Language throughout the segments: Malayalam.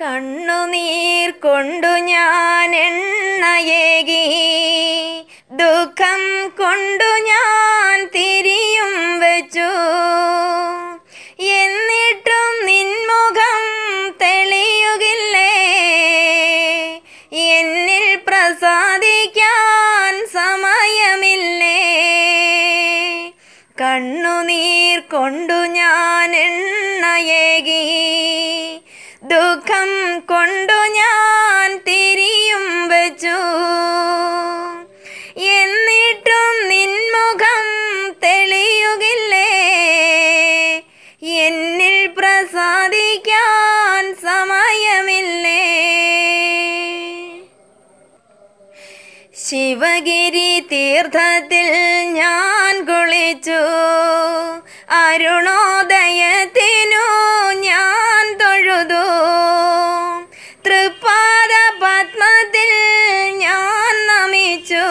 കണ്ണുനീർ കൊണ്ടു ഞാൻ എണ്ണയേകി ദുഃഖം കൊണ്ടു ഞാൻ തിരിയും വെച്ചു എന്നിട്ടും നിൻമുഖം തെളിയുകില്ലേ എന്നിൽ പ്രസാദിക്കാൻ സമയമില്ലേ കണ്ണുനീർ കൊണ്ടു ഞാൻ എണ്ണയേകി ദുഃഖം കൊണ്ടു ഞാൻ തിരിയും വെച്ചു എന്നിട്ടും നിൻമുഖം തെളിയുകില്ലേ എന്നിൽ പ്രസാദിക്കാൻ സമയമില്ലേ ശിവഗിരി തീർത്ഥത്തിൽ ഞാൻ കുളിച്ചു അരുണോദയത്തിനു ഞാൻ തൊഴുതു തൃപ്പാദ പത്മത്തിൽ ഞാൻ നമിച്ചു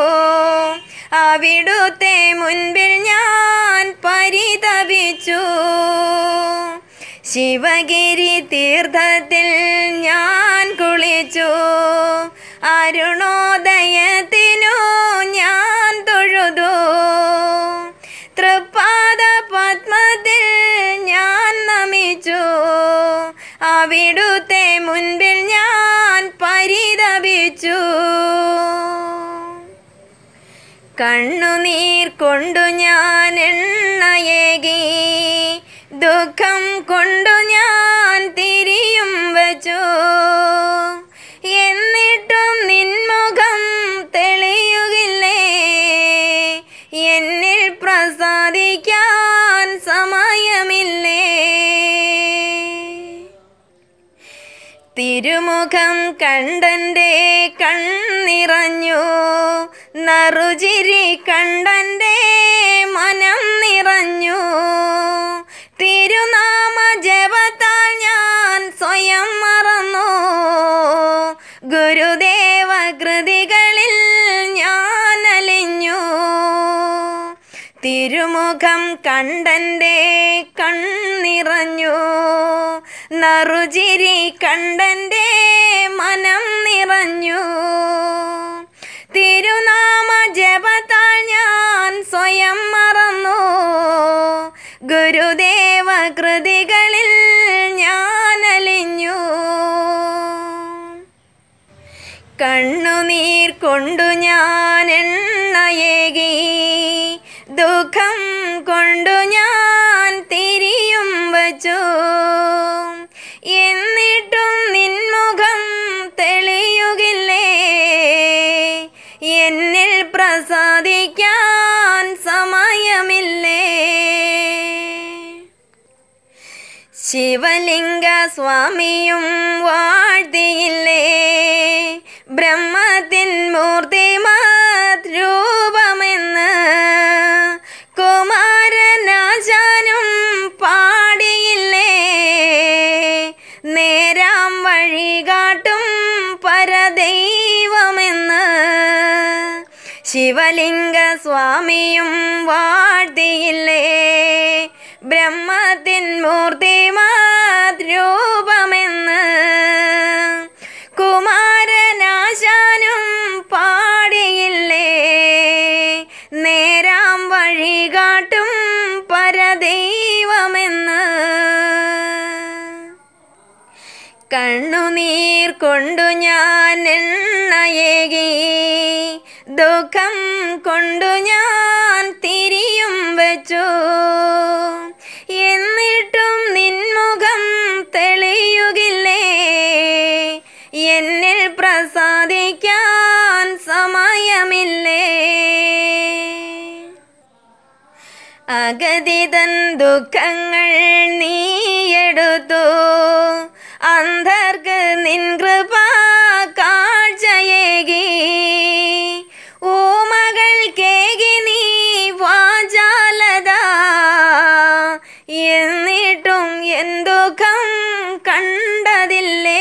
അവിടുത്തെ മുൻപിൽ ഞാൻ പരിതപിച്ചു ശിവഗിരി തീർത്ഥത്തിൽ ഞാൻ കുളിച്ചു അരുണോദയത്തിനു ഞാൻ തൊഴുതു തൃപ്പാദ പത്മത്തിൽ ഞാൻ നമിച്ചു അവിടുത്തെ മുൻപിൽ ഞാൻ പരിതപിച്ചു കണ്ണുനീർ കൊണ്ടു ഞാൻ എണ്ണയേകി ദുഃഖം കൊണ്ടു ഞാൻ തിരിയും വച്ചു എന്നിട്ടും നിൻമുഖം തെളിയുകില്ലേ എന്നിൽ പ്രസാദിക്കാൻ സമയമില്ലേ തിരുമുഖം കണ്ടന്റെ കണ്ണിറഞ്ഞു നറുചിരി കണ്ടന്റെ മനം നിറഞ്ഞു തിരുനാമ ജപത്താൽ ഞാൻ സ്വയം മറന്നു ഗുരുദേവ കൃതികളിൽ ഞാൻ അലിഞ്ഞു തിരുമുഖം കണ്ടന്റെ കണ്ണിറഞ്ഞു നറുചിരി കണ്ടന്റെ മനം നിറഞ്ഞു തിരുനാമ ജപത്താൽ ഞാൻ സ്വയം മറന്നു ഗുരുദേവ കൃതികളിൽ ഞാൻ അലിഞ്ഞു കണ്ണുനീർ കൊണ്ടു ഞാൻ എണ്ണയേകി ദുഃഖം കൊണ്ടു ഞാൻ തിരിയും വച്ചു എന്നിട്ടും നിൻമുഖം തെളിയുകില്ലേ എന്നിൽ പ്രസാദിക്കാൻ സമയമില്ലേ ശിവലിംഗ സ്വാമിയും വാഴ്ത്തിയില്ലേ ബ്രഹ്മത്തിൻ മൂർത്തിമാത് രൂപമെന്ന് കുമാരനാശാനും പാടിയില്ലേ നേരാം വഴി കാട്ടും പരദൈവമെന്ന് ശിവലിംഗ സ്വാമിയും വാഴ്ത്തിയില്ലേ ബ്രഹ്മത്തിൻ മൂർത്തിമാത് രൂപമെന്ന് കുമാരനാശാനും പാടിയില്ലേ നേരാം വഴി കാട്ടും പരദൈവമെന്ന് കണ്ണുനീർ കൊണ്ടു ഞാൻ എണ്ണയേകി ദുഃഖം കൊണ്ടു ഞാൻ തിരിയും വച്ചു എന്നിട്ടും നിൻമുഖം തെളിയുകില്ലേ എന്നിൽ പ്രസാദിക്കാൻ സമയമില്ലേ അഗതിതൻ ദുഃഖങ്ങൾ നീയെടുത്തു അന്ധർക്ക് നിൻ കൃപ കാഴ്ചയേകി ഊമകൾ കേകി നീ വാചാലത എന്നിട്ടും എൻ ദുഃഖം കണ്ടതില്ലേ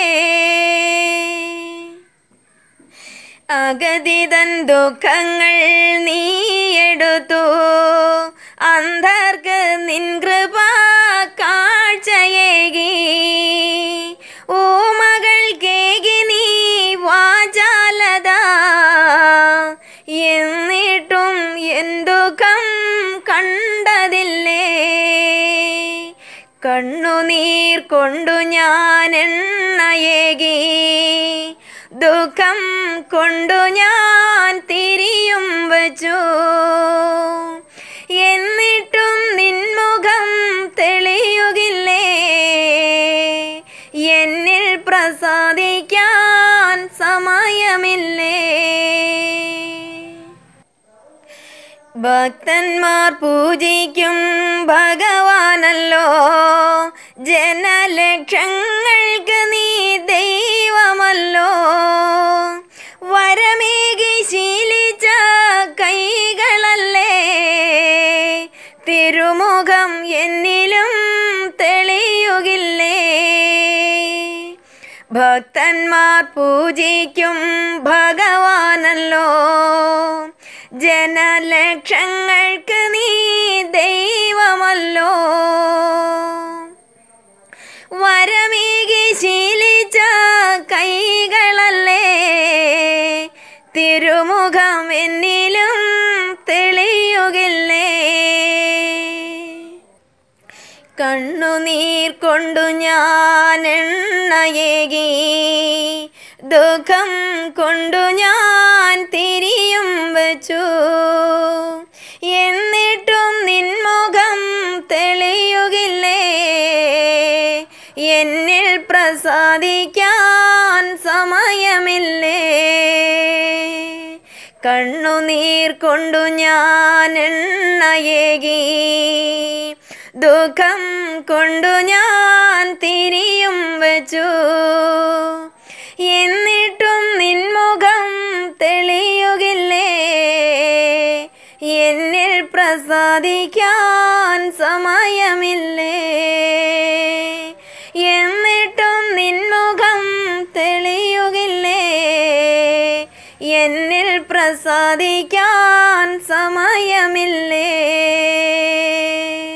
അഗതിതൻ ദുഃഖങ്ങൾ നീയെടുത്തു അന്ധർക്ക് നിൻ കൃപ കാഴ്ചയേകി ഊമ കണ്ണുനീർ കൊണ്ടു ഞാൻ എണ്ണയേകി ദുഃഖം കൊണ്ടു ഞാൻ തിരിയും വച്ചു എന്നിട്ടും നിൻമുഖം തെളിയുകില്ലേ എന്നിൽ പ്രസാദിക്കാൻ സമയമില്ലേ ഭക്തന്മാർ പൂജിക്കും ഭഗവാനല്ലോ ജനലക്ഷങ്ങൾക്ക് നീ ദൈവമല്ലോ വരമേകി ശീലിച്ച കൈകളല്ലേ തിരുമുഖം എന്നിലും തെളിയുകില്ലേ ഭക്തന്മാർ പൂജിക്കും ഭഗവാനല്ലോ ജനലക്ഷങ്ങൾക്ക് നീ ദൈവമല്ലോ വരമേകി ശീലിച്ച കൈകളല്ലേ തിരുമുഖം എന്നിലും തെളിയുകില്ലേ കണ്ണുനീർ കൊണ്ടു ഞാൻ എണ്ണയേകി ദുഃഖം കൊണ്ടു ഞാൻ തിരിയും വച്ചു എന്നിട്ടും നിൻമുഖം തെളിയുകില്ലേ എന്നിൽ പ്രസാദിക്കാൻ സമയമില്ലേ കണ്ണുനീർ കൊണ്ടു ഞാൻ എണ്ണയേകി ദുഃഖം കൊണ്ടു ഞാൻ തിരിയും വച്ചു എന്നിട്ടും നിൻമുഖം തെളിയുകില്ലേ എന്നിൽ പ്രസാദിക്കാൻ സമയമില്ലേ എന്നിട്ടും നിൻമുഖം തെളിയുകില്ലേ എന്നിൽ പ്രസാദിക്കാൻ സമയമില്ലേ